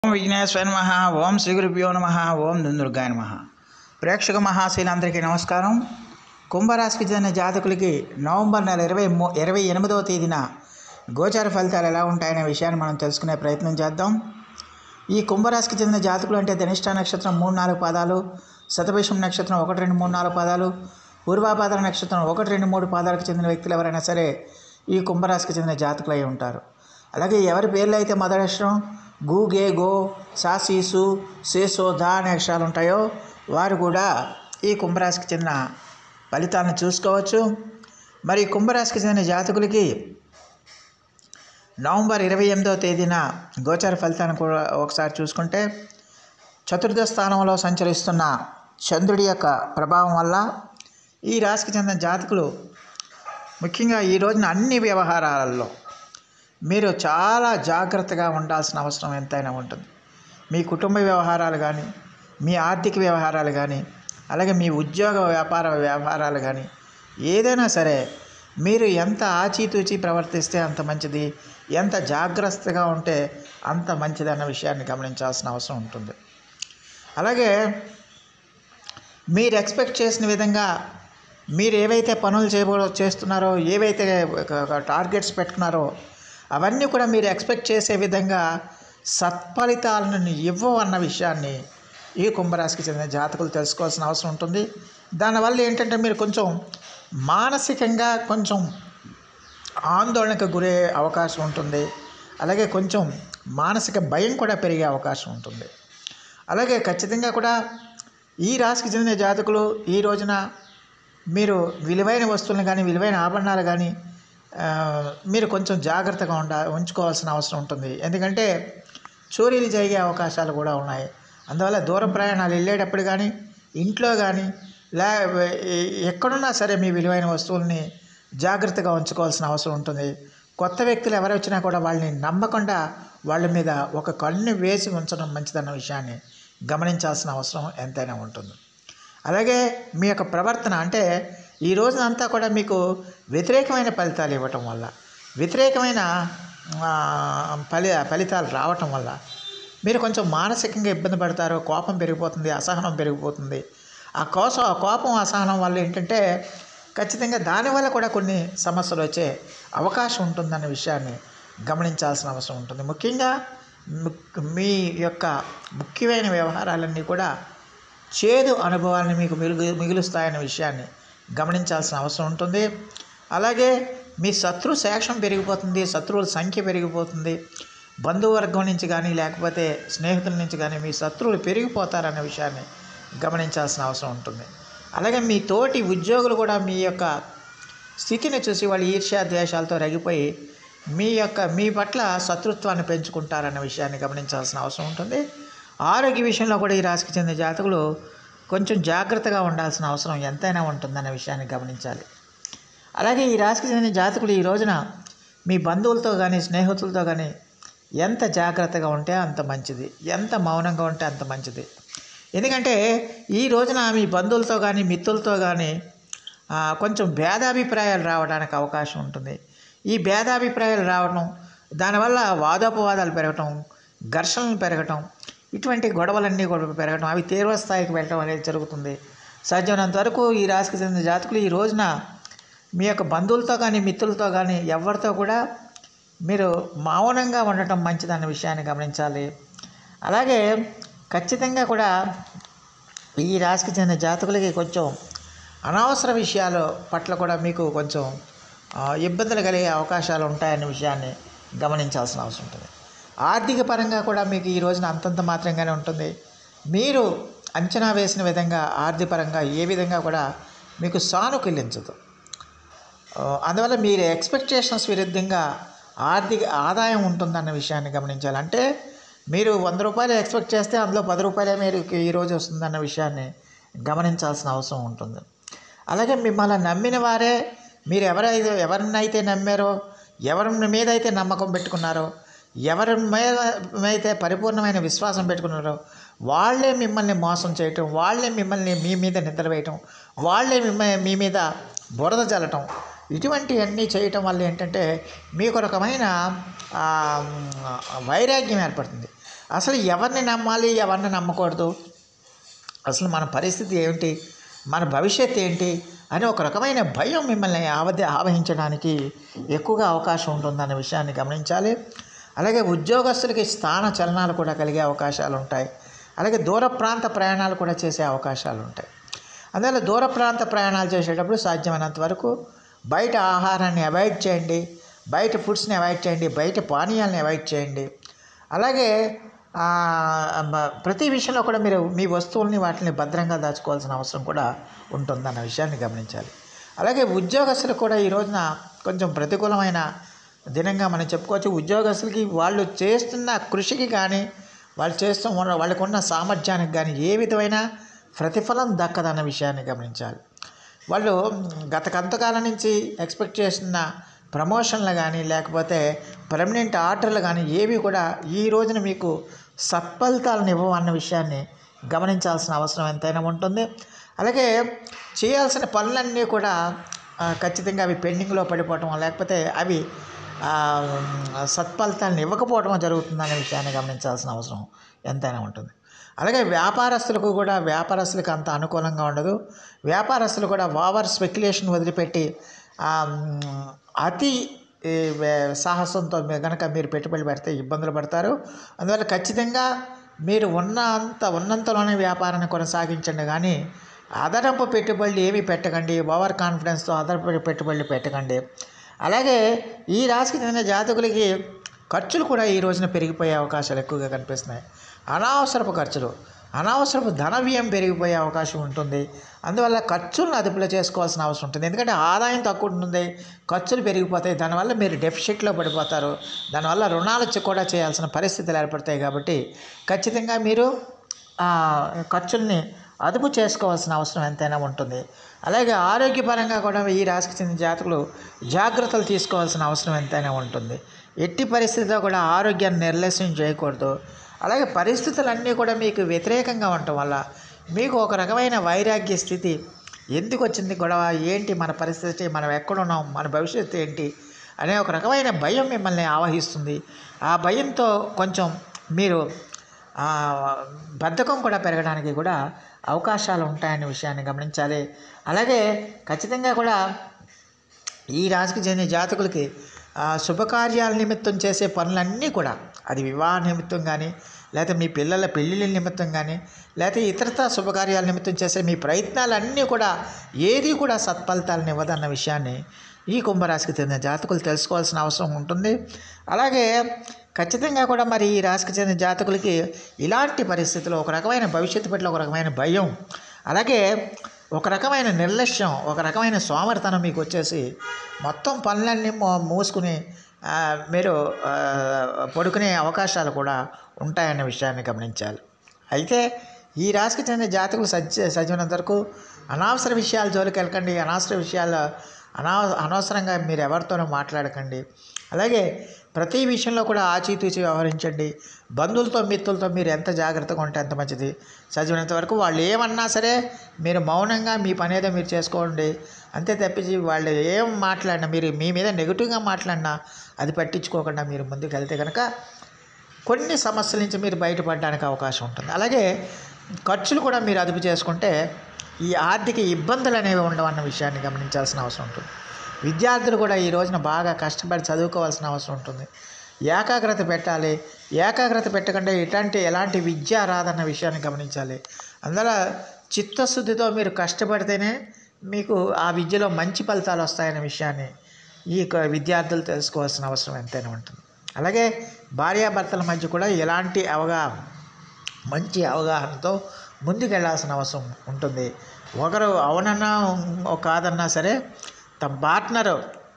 ఓం విఘ్నేశ్వర నమ ఓం శ్రీ గురుభ్యో నమ ఓం దుందుర్గాయ నమ ప్రేక్షక మహాశీలందరికీ నమస్కారం కుంభరాశికి చెందిన జాతకులకి నవంబర్ నెల ఇరవై మూ ఇరవై ఎనిమిదవ తేదీన గోచార ఫలితాలు ఎలా ఉంటాయనే విషయాన్ని మనం తెలుసుకునే ప్రయత్నం చేద్దాం ఈ కుంభరాశికి చెందిన జాతకులు అంటే ధనిష్ట నక్షత్రం మూడు నాలుగు పాదాలు శతభిషం నక్షత్రం ఒకటి రెండు మూడు నాలుగు పాదాలు పూర్వాపాదాల నక్షత్రం ఒకటి రెండు మూడు పాదాలకు చెందిన వ్యక్తులు ఎవరైనా సరే ఈ కుంభరాశికి చెందిన జాతకులు అయి ఉంటారు అలాగే ఎవరి పేర్లు అయితే మొదటి అక్షరం గు గే గో సా సీసు సేసో దా అనే అక్షరాలు ఉంటాయో వారు కూడా ఈ కుంభరాశికి చెందిన ఫలితాలను చూసుకోవచ్చు మరి ఈ కుంభరాశికి చెందిన జాతకులకి నవంబర్ ఇరవై ఎనిమిదవ తేదీన గోచార ఫలితాన్ని కూడా ఒకసారి చూసుకుంటే చతుర్థ స్థానంలో సంచరిస్తున్న చంద్రుడి యొక్క ప్రభావం వల్ల ఈ రాశికి చెందిన జాతకులు ముఖ్యంగా ఈ రోజున అన్ని వ్యవహారాలలో మీరు చాలా జాగ్రత్తగా ఉండాల్సిన అవసరం ఎంతైనా ఉంటుంది మీ కుటుంబ వ్యవహారాలు కానీ మీ ఆర్థిక వ్యవహారాలు కానీ అలాగే మీ ఉద్యోగ వ్యాపార వ్యవహారాలు కానీ ఏదైనా సరే మీరు ఎంత ఆచితూచి ప్రవర్తిస్తే అంత మంచిది ఎంత జాగ్రత్తగా ఉంటే అంత మంచిది అన్న విషయాన్ని గమనించాల్సిన అవసరం ఉంటుంది అలాగే మీరు ఎక్స్పెక్ట్ చేసిన విధంగా మీరు ఏవైతే పనులు చేయబో చేస్తున్నారో ఏవైతే టార్గెట్స్ పెట్టుకున్నారో అవన్నీ కూడా మీరు ఎక్స్పెక్ట్ చేసే విధంగా సత్ఫలితాలను ఇవ్వవు అన్న విషయాన్ని ఈ కుంభరాశికి చెందిన జాతకులు తెలుసుకోవాల్సిన అవసరం ఉంటుంది దానివల్ల ఏంటంటే మీరు కొంచెం మానసికంగా కొంచెం ఆందోళనకు గురే అవకాశం ఉంటుంది అలాగే కొంచెం మానసిక భయం కూడా పెరిగే అవకాశం ఉంటుంది అలాగే ఖచ్చితంగా కూడా ఈ రాశికి చెందిన జాతకులు ఈ రోజున మీరు విలువైన వస్తువులను కానీ విలువైన ఆభరణాలు కానీ ఆ, మీరు కొంచెం జాగ్రత్తగా ఉండ ఉంచుకోవాల్సిన అవసరం ఉంటుంది ఎందుకంటే చోరీలు జరిగే అవకాశాలు కూడా ఉన్నాయి అందువల్ల దూర ప్రయాణాలు వెళ్ళేటప్పుడు కానీ ఇంట్లో కానీ లే ఎ- ఎక్కడున్నా సరే మీ విలువైన వస్తువుల్ని జాగ్రత్తగా ఉంచుకోవాల్సిన అవసరం ఉంటుంది కొత్త వ్యక్తులు ఎవరు వచ్చినా కూడా వాళ్ళని నమ్మకుండా వాళ్ళ మీద ఒక కన్ను వేసి ఉంచడం మంచిదన్న విషయాన్ని గమనించాల్సిన అవసరం ఎంతైనా ఉంటుంది అలాగే మీ యొక్క ప్రవర్తన అంటే ఈ రోజునంతా కూడా మీకు వ్యతిరేకమైన ఫలితాలు ఇవ్వటం వల్ల వ్యతిరేకమైన ఆ, ఫలి ఫలితాలు రావటం వల్ల మీరు కొంచెం మానసికంగా ఇబ్బంది పడతారు కోపం పెరిగిపోతుంది అసహనం పెరిగిపోతుంది ఆ కోసం ఆ కోపం అసహనం వల్ల ఏంటంటే ఖచ్చితంగా దానివల్ల కూడా కొన్ని సమస్యలు వచ్చే అవకాశం ఉంటుందన్న విషయాన్ని గమనించాల్సిన అవసరం ఉంటుంది ముఖ్యంగా ము- మీ యొక్క ముఖ్యమైన వ్యవహారాలన్నీ కూడా చేదు అనుభవాన్ని మీకు మిగులు మిగులుస్తాయన్న విషయాన్ని గమనించాల్సిన అవసరం ఉంటుంది అలాగే మీ శత్రు శేషం పెరిగిపోతుంది శత్రువుల సంఖ్య పెరిగిపోతుంది బంధువర్గం నుంచి కానీ లేకపోతే స్నేహితుల నుంచి కానీ మీ శత్రువులు పెరిగిపోతారన్న విషయాన్ని గమనించాల్సిన అవసరం ఉంటుంది అలాగే మీ తోటి ఉద్యోగులు కూడా మీ యొక్క స్థితిని చూసి వాళ్ళు ఈర్ష్యా ద్వేషాలతో రగిపోయి మీ యొక్క మీ పట్ల శత్రుత్వాన్ని పెంచుకుంటారన్న విషయాన్ని గమనించాల్సిన అవసరం ఉంటుంది ఆరోగ్య విషయంలో కూడా ఈ రాశికి చెందిన జాతకులు కొంచెం జాగ్రత్తగా ఉండాల్సిన అవసరం ఎంతైనా ఉంటుందన్న విషయాన్ని గమనించాలి అలాగే ఈ రాశికి చెందిన జాతకులు ఈ రోజున మీ బంధువులతో కానీ స్నేహితులతో కానీ ఎంత జాగ్రత్తగా ఉంటే అంత మంచిది ఎంత మౌనంగా ఉంటే అంత మంచిది ఎందుకంటే ఈ రోజున మీ బంధువులతో కానీ మిత్రులతో కానీ ఆ, కొంచెం భేదాభిప్రాయాలు రావడానికి అవకాశం ఉంటుంది ఈ భేదాభిప్రాయాలు రావడం దానివల్ల వాదోపవాదాలు పెరగటం ఘర్షణలు పెరగటం ఇటువంటి గొడవలన్నీ కూడా పెరగటం అవి తీవ్ర స్థాయికి వెళ్ళటం అనేది జరుగుతుంది సాధ్యమైనంత వరకు ఈ రాశికి చెందిన జాతకులు ఈ రోజున మీ యొక్క బంధువులతో కానీ మిత్రులతో కానీ ఎవరితో కూడా మీరు మౌనంగా ఉండటం మంచిదన్న విషయాన్ని గమనించాలి అలాగే ఖచ్చితంగా కూడా ఈ రాశికి చెందిన జాతకులకి కొంచెం అనవసర విషయాల పట్ల కూడా మీకు కొంచెం ఆ, ఇబ్బందులు కలిగే అవకాశాలు ఉంటాయనే విషయాన్ని గమనించాల్సిన అవసరం ఉంటుంది ఆర్థిక పరంగా కూడా మీకు ఈ రోజున అంతంత మాత్రంగానే ఉంటుంది మీరు అంచనా వేసిన విధంగా ఆర్థిక పరంగా ఏ విధంగా కూడా మీకు సానుకూలించదు ఆ, అందువల్ల మీరు ఎక్స్పెక్టేషన్స్ విరుద్ధంగా ఆర్థిక ఆదాయం ఉంటుందన్న విషయాన్ని గమనించాలి అంటే మీరు వంద రూపాయలు ఎక్స్పెక్ట్ చేస్తే అందులో పది రూపాయలే మీరు ఈరోజు వస్తుందన్న విషయాన్ని గమనించాల్సిన అవసరం ఉంటుంది అలాగే మిమ్మల్ని నమ్మిన వారే మీరు ఎవరైతే ఎవరినైతే నమ్మారో ఎవరి మీద అయితే నమ్మకం పెట్టుకున్నారో ఎవరి మీద అయితే పరిపూర్ణమైన విశ్వాసం పెట్టుకున్నారో వాళ్ళే మిమ్మల్ని మోసం చేయటం వాళ్ళే మిమ్మల్ని మీ మీద నిద్ర వేయటం వాళ్ళే మిమ్మల్ని మీ మీద బురద జల్లటం ఇటువంటివన్నీ చేయటం వల్ల ఏంటంటే మీకు ఒక రకమైన ఆ, వైరాగ్యం ఏర్పడుతుంది అసలు ఎవరిని నమ్మాలి ఎవరిని నమ్మకూడదు అసలు మన పరిస్థితి ఏమిటి మన భవిష్యత్ ఏంటి అని ఒక రకమైన భయం మిమ్మల్ని ఆవది ఆవహించడానికి ఎక్కువగా అవకాశం ఉంటుందన్న విషయాన్ని గమనించాలి అలాగే ఉద్యోగస్తులకి స్థాన చలనాలు కూడా కలిగే అవకాశాలు ఉంటాయి అలాగే దూర ప్రాంత ప్రయాణాలు కూడా చేసే అవకాశాలు ఉంటాయి అందువల్ల దూర ప్రాంత ప్రయాణాలు చేసేటప్పుడు సాధ్యమైనంత వరకు బయట ఆహారాన్ని అవాయిడ్ చేయండి బయట ఫుడ్స్ని అవాయిడ్ చేయండి బయట పానీయాలని అవాయిడ్ చేయండి అలాగే ఆ, మ- ప్రతి విషయంలో కూడా మీరు మీ వస్తువుల్ని వాటిని భద్రంగా దాచుకోవాల్సిన అవసరం కూడా ఉంటుందన్న విషయాన్ని గమనించాలి అలాగే ఉద్యోగస్తులు కూడా ఈ రోజున కొంచెం ప్రతికూలమైన దినంగా మనం చెప్పుకోవచ్చు ఉద్యోగస్తులకి వాళ్ళు చేస్తున్న కృషికి కానీ వాళ్ళు చేస్తూ ఉన్న వాళ్ళకు ఉన్న సామర్థ్యానికి కానీ ఏ విధమైన ప్రతిఫలం దక్కదన్న విషయాన్ని గమనించాలి వాళ్ళు గత కొంతకాలం నుంచి ఎక్స్పెక్ట్ చేస్తున్న ప్రమోషన్లు కానీ లేకపోతే పర్మనెంట్ ఆర్డర్లు కానీ ఏవి కూడా ఈ రోజున మీకు సత్ఫలితాలను ఇవ్వవు అన్న విషయాన్ని గమనించాల్సిన అవసరం ఎంతైనా ఉంటుంది అలాగే చేయాల్సిన పనులన్నీ కూడా ఆ, ఖచ్చితంగా అవి పెండింగ్లో పడిపోవటం లేకపోతే అవి ఆ, సత్ఫలితాలను ఇవ్వకపోవడం జరుగుతుందనే విషయాన్ని గమనించాల్సిన అవసరం ఎంతైనా ఉంటుంది అలాగే వ్యాపారస్తులకు కూడా వ్యాపారస్తులకు అంత అనుకూలంగా ఉండదు వ్యాపారస్తులు కూడా ఓవర్ స్పెక్యులేషన్ వదిలిపెట్టి ఆ, మ్, అతి ఈ, వే- సాహసంతో మీ- గనక మీరు పెట్టుబడి పెడితే ఇబ్బందులు పడతారు అందువల్ల ఖచ్చితంగా మీరు ఉన్నంత ఉన్నంతలోనే వ్యాపారాన్ని కొనసాగించండి కానీ అదనపు పెట్టుబడులు ఏమీ పెట్టకండి ఓవర్ కాన్ఫిడెన్స్తో అదనపు పెట్టుబడులు పెట్టకండి అలాగే ఈ రాశికి చెందిన జాతకులకి ఖర్చులు కూడా ఈ రోజున పెరిగిపోయే అవకాశాలు ఎక్కువగా కనిపిస్తున్నాయి అనవసరపు ఖర్చులు అనవసరపు ధన వ్యయం పెరిగిపోయే అవకాశం ఉంటుంది అందువల్ల ఖర్చులను అదుపులో చేసుకోవాల్సిన అవసరం ఉంటుంది ఎందుకంటే ఆదాయం తక్కువ ఉంటుంది ఖర్చులు పెరిగిపోతాయి దానివల్ల మీరు డెఫిసిట్లో పడిపోతారు దానివల్ల రుణాలు చే- కూడా చేయాల్సిన పరిస్థితులు ఏర్పడతాయి కాబట్టి ఖచ్చితంగా మీరు ఆ, ఖర్చుల్ని అదుపు చేసుకోవాల్సిన అవసరం ఎంతైనా ఉంటుంది అలాగే ఆరోగ్యపరంగా కూడా ఈ రాశికి చెందిన జాతకులు జాగ్రత్తలు తీసుకోవాల్సిన అవసరం ఎంతైనా ఉంటుంది ఎట్టి పరిస్థితుల్లో కూడా ఆరోగ్యాన్ని నిర్లక్ష్యం చేయకూడదు అలాగే పరిస్థితులన్నీ కూడా మీకు వ్యతిరేకంగా ఉండటం వల్ల మీకు ఒక రకమైన వైరాగ్య స్థితి ఎందుకు వచ్చింది గొడవ ఏంటి మన పరిస్థితి మనం ఎక్కడున్నాం మన భవిష్యత్తు ఏంటి అనే ఒక రకమైన భయం మిమ్మల్ని ఆవహిస్తుంది ఆ భయంతో కొంచెం మీరు ఆ, బద్ధకం కూడా పెరగడానికి కూడా అవకాశాలు ఉంటాయనే విషయాన్ని గమనించాలి అలాగే ఖచ్చితంగా కూడా ఈ రాశికి చెందిన జాతకులకి ఆ, శుభకార్యాల నిమిత్తం చేసే పనులన్నీ కూడా అది వివాహ నిమిత్తం కానీ లేకపోతే మీ పిల్లల పెళ్ళిళ్ళ నిమిత్తం కానీ లేకపోతే ఇతరత శుభకార్యాల నిమిత్తం చేసే మీ ప్రయత్నాలన్నీ కూడా ఏది కూడా సత్ఫలితాలను ఇవ్వదన్న విషయాన్ని ఈ కుంభరాశికి చెందిన జాతకులు తెలుసుకోవాల్సిన అవసరం ఉంటుంది అలాగే ఖచ్చితంగా కూడా మరి ఈ రాశికి చెందిన జాతకులకి ఇలాంటి పరిస్థితుల్లో ఒక రకమైన భవిష్యత్తు పట్ల ఒక రకమైన భయం అలాగే ఒక రకమైన నిర్లక్ష్యం ఒక రకమైన సోమరితనం మీకు వచ్చేసి మొత్తం పనులన్నీ మో- మూసుకుని ఆ, మీరు ఆ, పడుకునే అవకాశాలు కూడా ఉంటాయన్న విషయాన్ని గమనించాలి అయితే ఈ రాశికి చెందిన జాతకులు సజ్జ సజ్జనంత వరకు అనవసర విషయాల జోలికి వెళ్ళకండి అనవసర విషయాలు అనా అనవసరంగా మీరు ఎవరితోనూ మాట్లాడకండి అలాగే ప్రతి విషయంలో కూడా ఆచితూచి వ్యవహరించండి బంధువులతో మిత్రులతో మీరు ఎంత జాగ్రత్తగా ఉంటే అంత మంచిది చదివినంత వరకు వాళ్ళు ఏమన్నా సరే మీరు మౌనంగా మీ పని ఏదో మీరు చేసుకోండి అంతే తప్పించి వాళ్ళు ఏం మాట్లాడినా మీరు మీ మీద నెగిటివ్గా మాట్లాడినా అది పట్టించుకోకుండా మీరు ముందుకు వెళ్తే కనుక కొన్ని సమస్యల నుంచి మీరు బయటపడడానికి అవకాశం ఉంటుంది అలాగే ఖర్చులు కూడా మీరు అదుపు చేసుకుంటే ఈ ఆర్థిక ఇబ్బందులు అనేవి ఉండవన్న విషయాన్ని గమనించాల్సిన అవసరం ఉంటుంది విద్యార్థులు కూడా ఈ రోజున బాగా కష్టపడి చదువుకోవాల్సిన అవసరం ఉంటుంది ఏకాగ్రత పెట్టాలి ఏకాగ్రత పెట్టకుండా ఎలాంటి ఎలాంటి విద్య రాదన్న విషయాన్ని గమనించాలి అందువల్ల చిత్తశుద్ధితో మీరు కష్టపడితేనే మీకు ఆ విద్యలో మంచి ఫలితాలు వస్తాయనే విషయాన్ని ఈ యొక్క విద్యార్థులు తెలుసుకోవాల్సిన అవసరం ఎంతైనా ఉంటుంది అలాగే భార్యాభర్తల మధ్య కూడా ఎలాంటి అవగాహన మంచి అవగాహనతో ముందుకెళ్లాల్సిన అవసరం ఉంటుంది ఒకరు అవునన్నా ఓ కాదన్నా సరే తమ పార్ట్నర్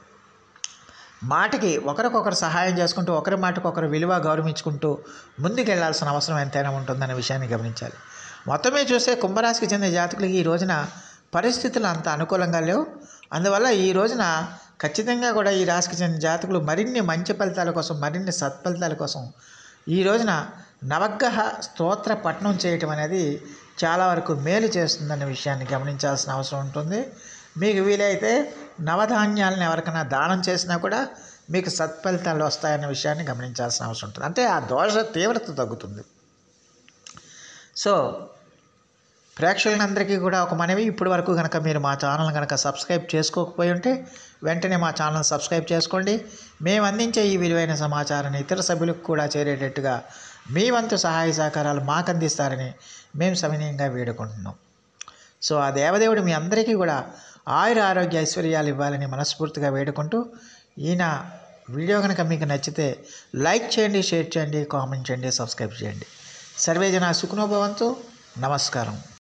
మాటకి ఒకరికొకరు సహాయం చేసుకుంటూ ఒకరి మాటకు ఒకరు విలువ గౌరవించుకుంటూ ముందుకెళ్లాల్సిన అవసరం ఎంతైనా ఉంటుందనే విషయాన్ని గమనించాలి మొత్తమే చూస్తే కుంభరాశికి చెందిన జాతకులకి ఈ రోజున పరిస్థితులు అంత అనుకూలంగా లేవు అందువల్ల ఈ రోజున ఖచ్చితంగా కూడా ఈ రాశికి చెందిన జాతకులు మరిన్ని మంచి ఫలితాల కోసం మరిన్ని సత్ఫలితాల కోసం ఈ రోజున నవగ్రహ స్తోత్ర పఠనం చేయటం అనేది చాలా వరకు మేలు చేస్తుందనే విషయాన్ని గమనించాల్సిన అవసరం ఉంటుంది మీకు వీలైతే నవధాన్యాలను ఎవరికైనా దానం చేసినా కూడా మీకు సత్ఫలితాలు వస్తాయన్న విషయాన్ని గమనించాల్సిన అవసరం ఉంటుంది అంటే ఆ దోష తీవ్రత తగ్గుతుంది సో ప్రేక్షకులందరికీ కూడా ఒక మనవి ఇప్పటి వరకు కనుక మీరు మా ఛానల్ కనుక సబ్స్క్రైబ్ చేసుకోకపోయి ఉంటే వెంటనే మా ఛానల్ సబ్స్క్రైబ్ చేసుకోండి మేము అందించే ఈ విలువైన సమాచారాన్ని ఇతర సభ్యులకు కూడా చేరేటట్టుగా మీ వంతు సహాయ సహకారాలు మాకు అందిస్తారని మేము సవినీయంగా వేడుకుంటున్నాం సో ఆ దేవదేవుడు మీ అందరికీ కూడా ఆయుర ఆరోగ్య ఐశ్వర్యాలు ఇవ్వాలని మనస్ఫూర్తిగా వేడుకుంటూ ఈయన వీడియో కనుక మీకు నచ్చితే లైక్ చేయండి షేర్ చేయండి కామెంట్ చేయండి సబ్స్క్రైబ్ చేయండి సర్వేజన సుఖనోభవంతు నమస్కారం